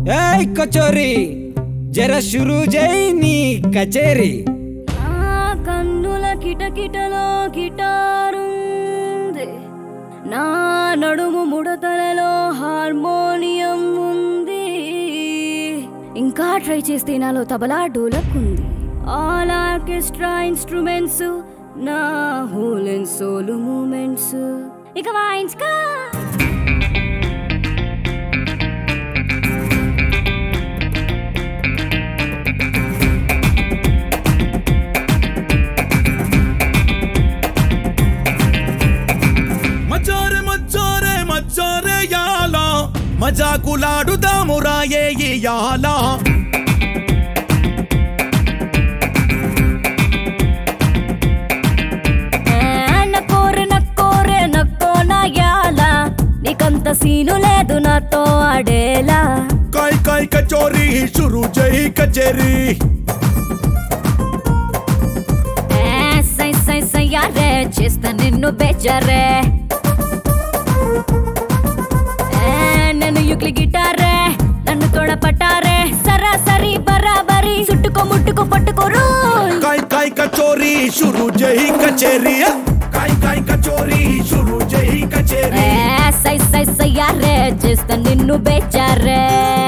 ఏయ్ కచోరీ జర షురూ జై నీ కచేరీ నా కన్నుల కిటకిటలో గిటారుంది నా నడుము ముడతలలో హార్మోనియం ఉంది ఇంకా ట్రై చేస్తే నాలో తబలా డోలకుంది ఆల్ ఆర్కెస్ట్రా ఇన్స్ట్రుమెంట్స్ నా హోల్ అండ్ సోలు మూమెంట్స్ ఇక వాయించుకా మచ్చోరే మచ్చోరే మచ్చోరే యాల మజాకులాడుదాము రాయే ఈ యాల నక్కోరే నక్కోరే నక్కో నా యాల నీకంత సీను లేదు నాతో ఆడేలా కాయ్ కాయ్ కచోరీ షురు జై కచేరీ ఏ, సై సై సయ్యారే చేస్తా నిన్ను బేజారే ఏ, నన్ను యుక్లి గిటారే నన్ను తోడ పట్టారే సరాసరి బరాబరి చుట్టుకో ముట్టుకో పట్టుకోరు కాయ్ కాయ్ కచోరీ షురు జై కచేరీ కాయ్ కాయ్ కచోరీ షురు జై కచేరీ ఏ, సై సై సయ్యారే చేస్తా నిన్ను బేజారే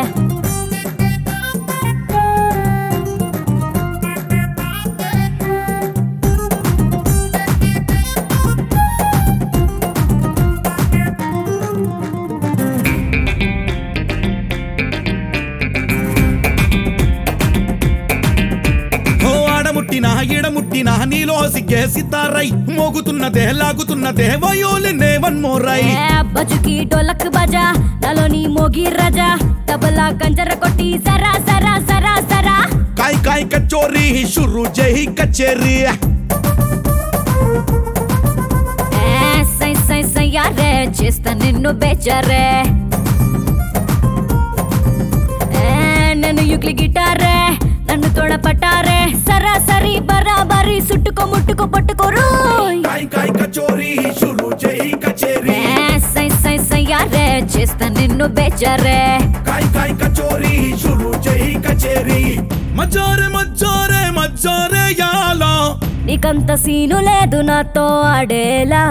ఓ ఆడముట్టినా ఈడముట్టినా నీలో సిగ్గే సితారై మోగుతున్నదే లాగుతున్నదే వయోలి నేవన్ మోరై ఏ, బజుకి డోలక్ బజా నాలోని మోగి రజా తబలా కంజర కొట్టి సరా సరా సరా సరా కాయ్ కాయ్ కచోరీ షురు జై కచేరీ ఏ, సై సై సయ్యారే చేస్తా నిన్ను బేచారే ఏ, నన్ను యుక్లి గిటారే నన్ను తోడ పట్టారే సరాసరి బరాబరి చుట్టుకో ముట్టుకో పట్టుకోరు కాయ్ కాయ్ కచోరీ షురు జై కచేరీ ఏ, సై సై సయ్యారే చేస్తా నిన్ను బేచారే కాయ్ కాయ్ కచోరీ షురు జై కచేరీ మజోరే మజోరే మజోరే యాల నీకంత సీను లేదు నాతో ఆడేలా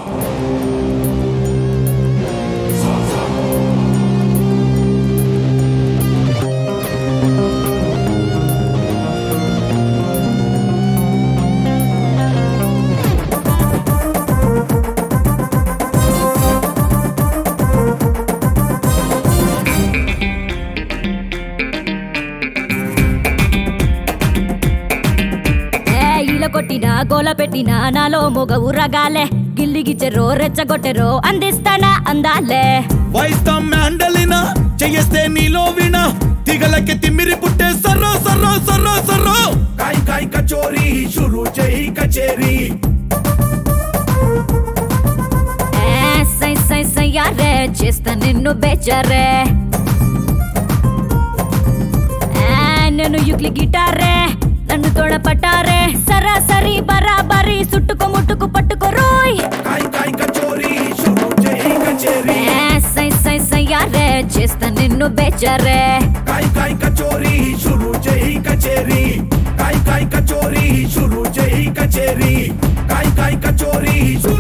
ఏ ఈల కొట్టినా గోల పెట్టినా నాలో మొగ ఉరగాలే గిల్లిగిచ్చెరో రెచ్చగొట్టెరో అందిస్తానా అందాలే వైస్తాం మ్యాండలినా చెయ్యేస్తే నీలో వినా తిగలకి తిమ్మిరి పుట్టే సర్రో సర్రో సర్రో సర్రో కాయ్ కాయ్ కచోరీ షురు జై కచేరీ ఏ సై సై సయ్యారే చేస్తా నిన్ను బేచారే ఏ, నన్ను యుక్లి గిటారే నన్ను తోడ పట్టారే సరాసరి బరాబరి చుట్టుకో ముట్టుకు పట్టుకోరోయ్ కాయ్ కాయ్ కచోరీ షురు జై కచేరీ ఏ సై సై సయ్యారే చేస్తా నిన్ను బేచారే కాయ్ కాయ్ కచోరీ షురు జై కచేరీ కాయ్ కాయ్ కచోరీ షురు జై కచేరీ కాయ్ కాయ్ కచోరీ షురు